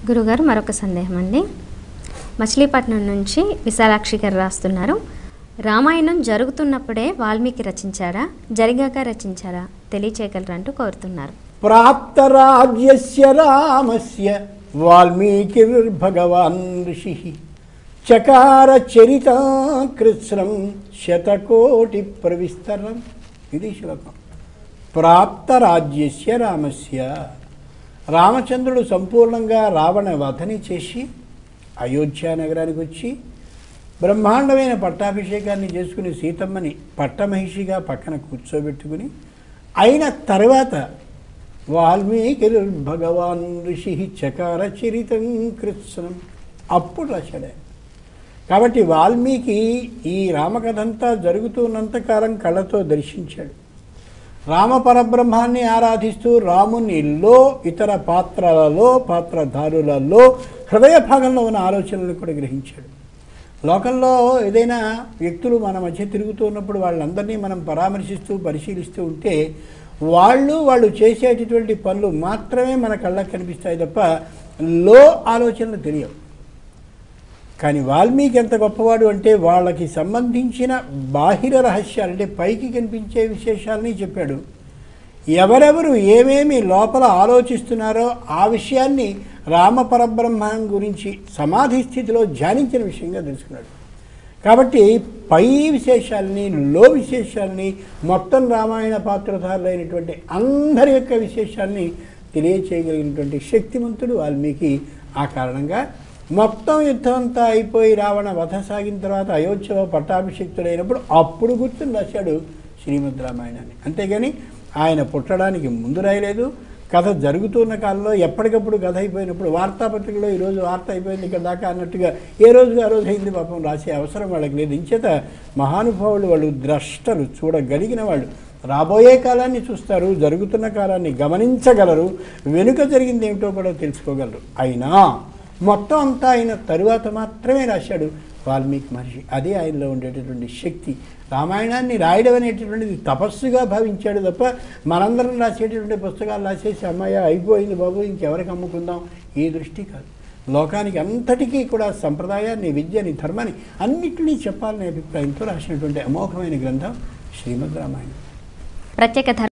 గురుగారు మరొక సందేహం అండి మచిలీపట్నం నుంచి విశాలాక్షి గారు రాస్తున్నారు రామాయణం జరుగుతున్నప్పుడే వాల్మీకి రచించారా జరిగాక రచించారా తెలియచేయగలరా అంటూ కోరుతున్నారు ప్రాప్తరాజ్యస్య రామస్య వాల్మీకిర్భగవాన్ ఋషి చకార చరితాకృత్స్రం శతకోటి ప్రవిస్తరం ఇది శ్లోకం ప్రాప్తరాజ్యస్య రామస్య రామచంద్రుడు సంపూర్ణంగా రావణ వధని చేసి అయోధ్య నగరానికి వచ్చి బ్రహ్మాండమైన పట్టాభిషేకాన్ని చేసుకుని సీతమ్మని పట్టమహిషిగా పక్కన కూర్చోబెట్టుకుని అయిన తర్వాత వాల్మీకి భగవాన్ ఋషి చకార చరితం కృత్స్నం అప్పుడు రాశాడు ఆయన. కాబట్టి వాల్మీకి ఈ రామకథంతా జరుగుతున్నంతకాలం కళ్ళతో దర్శించాడు రామ పరబ్రహ్మాన్ని ఆరాధిస్తూ రామునిలో ఇతర పాత్రలలో పాత్రధారులలో హృదయ భాగంలో ఉన్న ఆలోచనలను కూడా గ్రహించాడు లోకంలో ఏదైనా వ్యక్తులు మన మధ్య తిరుగుతూ ఉన్నప్పుడు వాళ్ళందరినీ మనం పరామర్శిస్తూ పరిశీలిస్తూ ఉంటే వాళ్ళు వాళ్ళు చేసేటటువంటి పనులు మాత్రమే మన కళ్ళకు కనిపిస్తాయి తప్ప లో ఆలోచనలు తెలియవు కానీ వాల్మీకి ఎంత గొప్పవాడు అంటే వాళ్ళకి సంబంధించిన బాహిర రహస్యాలు అంటే పైకి కనిపించే విశేషాలని చెప్పాడు ఎవరెవరు ఏమేమి లోపల ఆలోచిస్తున్నారో ఆ విషయాన్ని రామ పరబ్రహ్మం గురించి సమాధి స్థితిలో ధ్యానించిన విషయంగా తెలుసుకున్నాడు కాబట్టి పై విశేషాలని లో విశేషాలని మొత్తం రామాయణ పాత్రధారులైనటువంటి అందరి యొక్క విశేషాల్ని తెలియచేయగలిగినటువంటి శక్తిమంతుడు వాల్మీకి ఆ కారణంగా మొత్తం యుద్ధం అంతా అయిపోయి రావణ వధ సాగిన తర్వాత అయోధ్యలో పట్టాభిషిక్తుడైనప్పుడు అప్పుడు గుర్తుని రాశాడు శ్రీమద్ రామాయణాన్ని అంతేగాని ఆయన పుట్టడానికి ముందు రాయలేదు కథ జరుగుతున్న కాలంలో ఎప్పటికప్పుడు కథ అయిపోయినప్పుడు వార్తాపత్రికలో ఈరోజు వార్త అయిపోయింది ఇక్కడ దాకా అన్నట్టుగా ఏ రోజు ఆ రోజు అయింది పాపం రాసే అవసరం వాళ్ళకి లేదు ఇంచేత మహానుభావులు వాళ్ళు ద్రష్టలు చూడగలిగిన వాళ్ళు రాబోయే కాలాన్ని చూస్తారు జరుగుతున్న కాలాన్ని గమనించగలరు వెనుక జరిగింది ఏమిటో కూడా తెలుసుకోగలరు అయినా మొత్తం అంతా అయిన తరువాత మాత్రమే రాశాడు వాల్మీకి మహర్షి అదే ఆయనలో ఉండేటటువంటి శక్తి రామాయణాన్ని రాయడం అనేటటువంటిది తపస్సుగా భావించాడు తప్ప మనందరం రాసేటటువంటి పుస్తకాలు రాసేసి అమ్మాయ అయిపోయింది బాబు ఇంకెవరికి అమ్ముకుందాం ఈ దృష్టి కాదు లోకానికి అంతటికీ కూడా సంప్రదాయాన్ని విద్యని ధర్మాన్ని అన్నిటినీ చెప్పాలనే అభిప్రాయంతో రాసినటువంటి అమోఘమైన గ్రంథం శ్రీమద్ రామాయణం ప్రత్యేక ధర్మ